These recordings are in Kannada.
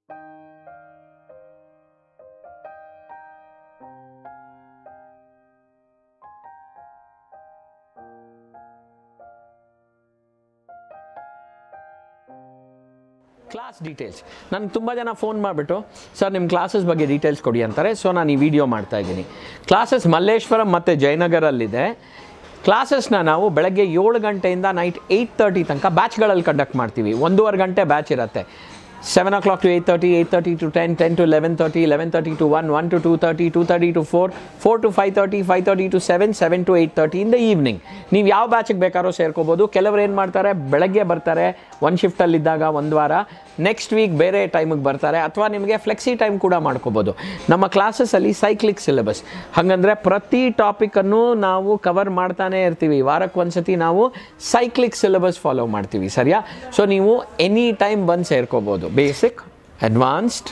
ಕ್ಲಾಸ್ ಡೀಟೇಲ್ಸ್ ನನಗೆ ತುಂಬ ಜನ ಫೋನ್ ಮಾಡಿಬಿಟ್ಟು ಸರ್ ನಿಮ್ಮ ಕ್ಲಾಸಸ್ ಬಗ್ಗೆ ಡೀಟೇಲ್ಸ್ ಕೊಡಿ ಅಂತಾರೆ ಸೊ ನಾನು ಈ ವಿಡಿಯೋ ಮಾಡ್ತಾ ಇದ್ದೀನಿ ಕ್ಲಾಸಸ್ ಮಲ್ಲೇಶ್ವರಂ ಮತ್ತು ಜಯನಗರಲ್ಲಿದೆ ಕ್ಲಾಸಸ್ನ ನಾವು ಬೆಳಗ್ಗೆ ಏಳು ಗಂಟೆಯಿಂದ ನೈಟ್ ಏಯ್ಟ್ ತರ್ಟಿ ತನಕ ಬ್ಯಾಚ್ಗಳಲ್ಲಿ ಕಂಡಕ್ಟ್ ಮಾಡ್ತೀವಿ ಒಂದೂವರೆ ಗಂಟೆ ಬ್ಯಾಚ್ ಇರುತ್ತೆ seven o'clock to eight thirty eight thirty to ten ten to eleven thirty eleven thirty to one one to two thirty two thirty to four four to five thirty five thirty to seven seven to eight thirty in the evening ನೀವು ಯಾವ ಬ್ಯಾಚಿಗೆ ಬೇಕಾದ್ರೂ ಸೇರ್ಕೋಬೋದು ಕೆಲವರು ಏನು ಮಾಡ್ತಾರೆ ಬೆಳಗ್ಗೆ ಬರ್ತಾರೆ ಒಂದು ಶಿಫ್ಟಲ್ಲಿದ್ದಾಗ ಒಂದು ವಾರ ನೆಕ್ಸ್ಟ್ ವೀಕ್ ಬೇರೆ ಟೈಮಿಗೆ ಬರ್ತಾರೆ ಅಥವಾ ನಿಮಗೆ ಫ್ಲೆಕ್ಸಿ ಟೈಮ್ ಕೂಡ ಮಾಡ್ಕೋಬೋದು ನಮ್ಮ ಕ್ಲಾಸಸ್ಸಲ್ಲಿ ಸೈಕ್ಲಿಕ್ ಸಿಲೆಬಸ್ ಹಾಗಂದರೆ ಪ್ರತಿ ಟಾಪಿಕನ್ನು ನಾವು ಕವರ್ ಮಾಡ್ತಾನೆ ಇರ್ತೀವಿ ವಾರಕ್ಕೆ ಒಂದ್ಸತಿ ನಾವು ಸೈಕ್ಲಿಕ್ ಸಿಲೆಬಸ್ ಫಾಲೋ ಮಾಡ್ತೀವಿ ಸರಿಯಾ ಸೊ ನೀವು ಎನಿ ಟೈಮ್ ಬಂದು ಸೇರ್ಕೋಬೋದು ಬೇಸಿಕ್ ಅಡ್ವಾನ್ಸ್ಡ್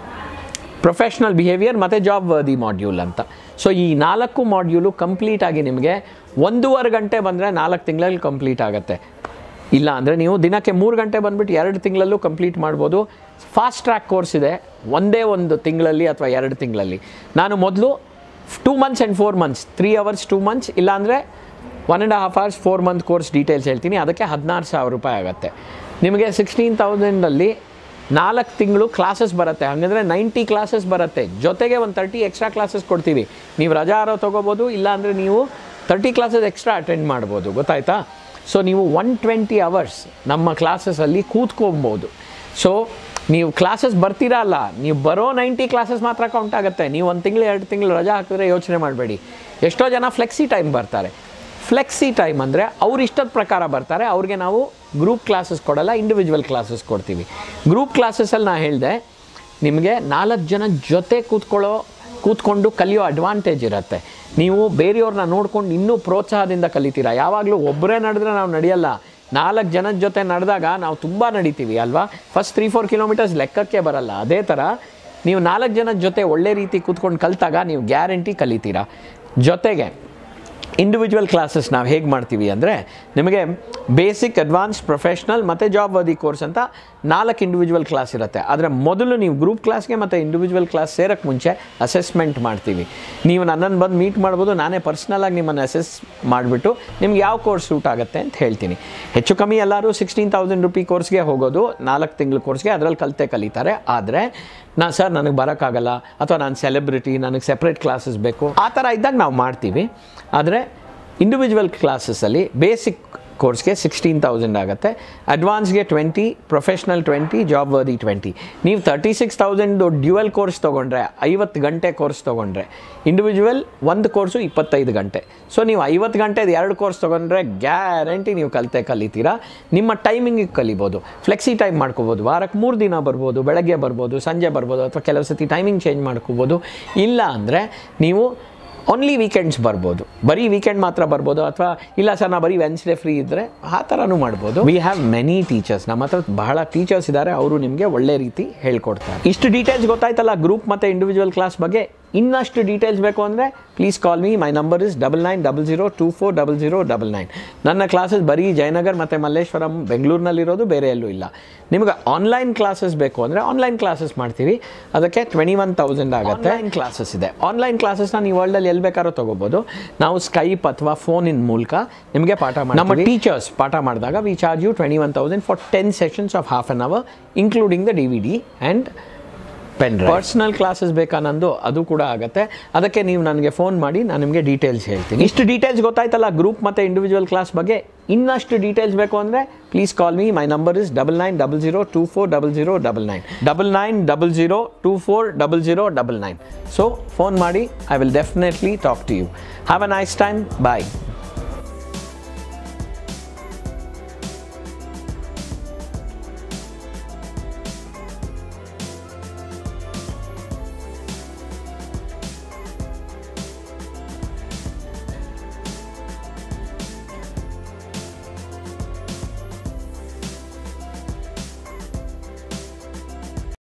ಪ್ರೊಫೆಷ್ನಲ್ ಬಿಹೇವಿಯರ್ ಮತ್ತು ಜಾಬ್ ವರ್ದಿ ಮಾಡ್ಯೂಲ್ ಅಂತ ಸೊ ಈ ನಾಲ್ಕು ಮಾಡ್ಯೂಲು ಕಂಪ್ಲೀಟ್ ಆಗಿ ನಿಮಗೆ ಒಂದೂವರೆ ಗಂಟೆ ಬಂದರೆ ನಾಲ್ಕು ತಿಂಗಳಲ್ಲಿ ಕಂಪ್ಲೀಟ್ ಆಗುತ್ತೆ ಇಲ್ಲ ಅಂದರೆ ನೀವು ದಿನಕ್ಕೆ ಮೂರು ಗಂಟೆ ಬಂದುಬಿಟ್ಟು ಎರಡು ತಿಂಗಳಲ್ಲೂ ಕಂಪ್ಲೀಟ್ ಮಾಡ್ಬೋದು ಫಾಸ್ಟ್ ಟ್ರ್ಯಾಕ್ ಕೋರ್ಸ್ ಇದೆ ಒಂದೇ ಒಂದು ತಿಂಗಳಲ್ಲಿ ಅಥವಾ ಎರಡು ತಿಂಗಳಲ್ಲಿ ನಾನು ಮೊದಲು two months and four months three hours two months ಇಲ್ಲಾಂದರೆ one and half hours four month course details ಹೇಳ್ತೀನಿ ಅದಕ್ಕೆ ಹದಿನಾರು ಸಾವಿರ ರೂಪಾಯಿ ಆಗುತ್ತೆ ನಿಮಗೆ ಸಿಕ್ಸ್ಟೀನ್ ತೌಸಂಡಲ್ಲಿ ನಾಲ್ಕು ತಿಂಗಳು ಕ್ಲಾಸಸ್ ಬರುತ್ತೆ ಹಾಗಂದರೆ ನೈಂಟಿ ಕ್ಲಾಸಸ್ ಬರುತ್ತೆ ಜೊತೆಗೆ ಒಂದು ತರ್ಟಿ ಎಕ್ಸ್ಟ್ರಾ ಕ್ಲಾಸಸ್ ಕೊಡ್ತೀವಿ ನೀವು ರಜಾ ಆರೋ ತೊಗೋಬೋದು ಇಲ್ಲಾಂದರೆ ನೀವು ತರ್ಟಿ ಕ್ಲಾಸಸ್ ಎಕ್ಸ್ಟ್ರಾ ಅಟೆಂಡ್ ಮಾಡ್ಬೋದು ಗೊತ್ತಾಯ್ತಾ ಸೊ ನೀವು ಒನ್ ಟ್ವೆಂಟಿ ಅವರ್ಸ್ ನಮ್ಮ ಕ್ಲಾಸಸಲ್ಲಿ ಕೂತ್ಕೊಬೋದು ಸೊ ನೀವು ಕ್ಲಾಸಸ್ ಬರ್ತೀರಾ ಅಲ್ಲ ನೀವು ಬರೋ ನೈಂಟಿ ಕ್ಲಾಸಸ್ ಮಾತ್ರ ಕೌಂಟ್ ಆಗುತ್ತೆ ನೀವು ಒಂದು ತಿಂಗಳು ಎರಡು ತಿಂಗಳು ರಜಾ ಹಾಕಿದ್ರೆ ಯೋಚನೆ ಮಾಡಬೇಡಿ ಎಷ್ಟೋ ಜನ ಫ್ಲೆಕ್ಸಿ ಟೈಮ್ ಬರ್ತಾರೆ ಫ್ಲೆಕ್ಸಿ ಟೈಮ್ ಅಂದರೆ ಅವ್ರ ಇಷ್ಟದ ಪ್ರಕಾರ ಬರ್ತಾರೆ ಅವ್ರಿಗೆ ನಾವು ಗ್ರೂಪ್ ಕ್ಲಾಸಸ್ ಕೊಡಲ್ಲ ಇಂಡಿವಿಜುವಲ್ ಕ್ಲಾಸಸ್ ಕೊಡ್ತೀವಿ ಗ್ರೂಪ್ ಕ್ಲಾಸಸಲ್ಲಿ ನಾನು ಹೇಳಿದೆ ನಿಮಗೆ ನಾಲ್ಕು ಜನ ಜೊತೆ ಕೂತ್ಕೊಳ್ಳೋ ಕೂತ್ಕೊಂಡು ಕಲಿಯೋ ಅಡ್ವಾಂಟೇಜ್ ಇರುತ್ತೆ ನೀವು ಬೇರೆಯವ್ರನ್ನ ನೋಡ್ಕೊಂಡು ಇನ್ನೂ ಪ್ರೋತ್ಸಾಹದಿಂದ ಕಲಿತೀರಾ ಯಾವಾಗಲೂ ಒಬ್ಬರೇ ನಡೆದ್ರೆ ನಾವು ನಡೆಯಲ್ಲ ನಾಲ್ಕು ಜನದ ಜೊತೆ ನಡೆದಾಗ ನಾವು ತುಂಬ ನಡಿತೀವಿ ಅಲ್ವಾ ಫಸ್ಟ್ ತ್ರೀ ಫೋರ್ ಕಿಲೋಮೀಟರ್ಸ್ ಲೆಕ್ಕಕ್ಕೆ ಬರಲ್ಲ ಅದೇ ಥರ ನೀವು ನಾಲ್ಕು ಜನದ ಜೊತೆ ಒಳ್ಳೆ ರೀತಿ ಕೂತ್ಕೊಂಡು ಕಲಿತಾಗ ನೀವು ಗ್ಯಾರಂಟಿ ಕಲಿತೀರಾ ಜೊತೆಗೆ ಇಂಡಿವಿಜುವಲ್ ಕ್ಲಾಸಸ್ ನಾವು ಹೇಗೆ ಮಾಡ್ತೀವಿ ಅಂದರೆ ನಿಮಗೆ ಬೇಸಿಕ್ ಅಡ್ವಾನ್ಸ್ ಪ್ರೊಫೆಷ್ನಲ್ ಮತ್ತು ಜಾಬ್ ವರ್ದಿ ಕೋರ್ಸ್ ಅಂತ ನಾಲ್ಕು ಇಂಡಿವಿಜುವಲ್ ಕ್ಲಾಸ್ ಇರುತ್ತೆ ಆದರೆ ಮೊದಲು ನೀವು ಗ್ರೂಪ್ ಕ್ಲಾಸ್ಗೆ ಮತ್ತು ಇಂಡಿವಿಜುವಲ್ ಕ್ಲಾಸ್ ಸೇರೋಕ್ಕೆ ಮುಂಚೆ ಅಸೆಸ್ಮೆಂಟ್ ಮಾಡ್ತೀವಿ ನೀವು ನನ್ನನ್ನು ಬಂದು ಮೀಟ್ ಮಾಡ್ಬೋದು ನಾನೇ ಪರ್ಸ್ನಲಾಗಿ ನಿಮ್ಮನ್ನು ಅಸೆಸ್ ಮಾಡಿಬಿಟ್ಟು ನಿಮ್ಗೆ ಯಾವ ಕೋರ್ಸ್ ಸೂಟ್ ಆಗುತ್ತೆ ಅಂತ ಹೇಳ್ತೀನಿ ಹೆಚ್ಚು ಕಮ್ಮಿ ಎಲ್ಲರೂ ಸಿಕ್ಸ್ಟೀನ್ ತೌಸಂಡ್ ರುಪಿ ಕೋರ್ಸ್ಗೆ ಹೋಗೋದು ನಾಲ್ಕು ತಿಂಗಳ ಕೋರ್ಸ್ಗೆ ಅದರಲ್ಲಿ ಕಲಿತೆ ಕಲಿತಾರೆ ಆದರೆ ನಾ ಸರ್ ನನಗೆ ಬರೋಕ್ಕಾಗಲ್ಲ ಅಥವಾ ನಾನು ಸೆಲೆಬ್ರಿಟಿ ನನಗೆ ಸೆಪ್ರೇಟ್ ಕ್ಲಾಸಸ್ ಬೇಕು ಆ ಥರ ಇದ್ದಾಗ ನಾವು ಮಾಡ್ತೀವಿ ಆದರೆ ಇಂಡಿವಿಜುವಲ್ ಕ್ಲಾಸಸ್ಸಲ್ಲಿ ಬೇಸಿಕ್ ಕೋರ್ಸ್ಗೆ ಸಿಕ್ಸ್ಟೀನ್ ತೌಸಂಡ್ ಆಗುತ್ತೆ ಅಡ್ವಾನ್ಸ್ಗೆ twenty professional twenty job worthy twenty ನೀವು thirty six thousand dual course ತೊಗೊಂಡ್ರೆ ಐವತ್ತು ಗಂಟೆ ಕೋರ್ಸ್ ತೊಗೊಂಡ್ರೆ ಇಂಡಿವಿಜುವಲ್ ಒಂದು ಕೋರ್ಸು ಇಪ್ಪತ್ತೈದು ಗಂಟೆ ಸೊ ನೀವು ಐವತ್ತು ಗಂಟೆದು ಎರಡು ಕೋರ್ಸ್ ತೊಗೊಂಡ್ರೆ ಗ್ಯಾರಂಟಿ ನೀವು ಕಲಿತೆ ಕಲಿತೀರಾ ನಿಮ್ಮ ಟೈಮಿಂಗಿಗೆ ಕಲಿಬೋದು ಫ್ಲೆಕ್ಸಿ ಟೈಮ್ ಮಾಡ್ಕೋಬೋದು ವಾರಕ್ಕೆ ಮೂರು ದಿನ ಬರ್ಬೋದು ಬೆಳಗ್ಗೆ ಬರ್ಬೋದು ಸಂಜೆ ಬರ್ಬೋದು ಅಥವಾ ಕೆಲವು ಸತಿ ಟೈಮಿಂಗ್ ಚೇಂಜ್ ಮಾಡ್ಕೋಬೋದು ಇಲ್ಲ ಅಂದರೆ ನೀವು ಓನ್ಲಿ ವೀಕೆಂಡ್ಸ್ ಬರ್ಬೋದು ಬರೀ ವೀಕೆಂಡ್ ಮಾತ್ರ ಬರ್ಬೋದು ಅಥವಾ ಇಲ್ಲ ಸರ್ ನಾ ಬರೀ ವೆನ್ಸ್ಡೇ ಫ್ರೀ ಇದ್ದರೆ ಆ ಥರನೂ ಮಾಡ್ಬೋದು ವಿ ಹ್ಯಾವ್ ಮೆನಿ ಟೀಚರ್ಸ್ ನಮ್ಮ ಹತ್ರ ಬಹಳ ಟೀಚರ್ಸ್ ಇದ್ದಾರೆ ಅವರು ನಿಮಗೆ ಒಳ್ಳೆ ರೀತಿ ಹೇಳ್ಕೊಡ್ತಾರೆ ಇಷ್ಟು ಡೀಟೇಲ್ಸ್ ಗೊತ್ತಾಯ್ತಲ್ಲ ಗ್ರೂಪ್ ಮತ್ತು ಇಂಡಿವಿಜುವಲ್ ಕ್ಲಾಸ್ ಬಗ್ಗೆ ಇನ್ನಷ್ಟು ಡೀಟೇಲ್ಸ್ ಬೇಕು ಅಂದರೆ please call me my number is double nine double zero two four double zero double nine ನನ್ನ ಕ್ಲಾಸಸ್ ಬರೀ ಜಯನಗರ್ ಮತ್ತು ಮಲ್ಲೇಶ್ವರಂ ಬೆಂಗಳೂರಿನಲ್ಲಿರೋದು ಬೇರೆ ಎಲ್ಲೂ ಇಲ್ಲ ನಿಮಗೆ ಆನ್ಲೈನ್ ಕ್ಲಾಸಸ್ ಬೇಕು ಅಂದರೆ ಆನ್ಲೈನ್ ಕ್ಲಾಸಸ್ ಮಾಡ್ತೀವಿ ಅದಕ್ಕೆ ಟ್ವೆಂಟಿ ಒನ್ ತೌಸಂಡ್ ಆಗುತ್ತೆ ಆನ್ಲೈನ್ ಕ್ಲಾಸಸ್ ಇದೆ ಆನ್ಲೈನ್ ಕ್ಲಾಸಸ್ನ ನೀವು ವರ್ಲ್ಡಲ್ಲಿ ಎಲ್ಲಿ ಬೇಕಾದ್ರೂ ತೊಗೋಬೋದು ನಾವು ಸ್ಕೈಪ್ ಅಥವಾ ಫೋನಿನ ಮೂಲಕ ನಿಮಗೆ ಪಾಠ ಮಾಡಿ ನಮ್ಮ ಟೀಚರ್ಸ್ ಪಾಠ ಮಾಡಿದಾಗ we charge you twenty one thousand for ten sessions of half an hour including the D V D and pen personal classes ಬೇಕಾ ನಂದು ಅದು ಕೂಡ ಆಗುತ್ತೆ ಅದಕ್ಕೆ ನೀವು ನನಗೆ ಫೋನ್ ಮಾಡಿ ನಾನು ನಿಮಗೆ ಡೀಟೇಲ್ಸ್ ಹೇಳ್ತೀನಿ ಇಷ್ಟು ಡೀಟೇಲ್ಸ್ ಗೊತ್ತಾಯ್ತಲ್ಲ ಗ್ರೂಪ್ ಮತ್ತು ಇಂಡಿವಿಜುವಲ್ ಕ್ಲಾಸ್ ಬಗ್ಗೆ ಇನ್ನಷ್ಟು ಡೀಟೇಲ್ಸ್ ಬೇಕು ಅಂದರೆ please call me my number is double nine double zero two four double zero double nine double nine double zero two four double zero double nine so phone ಮಾಡಿ I will definitely talk to you have a nice time bye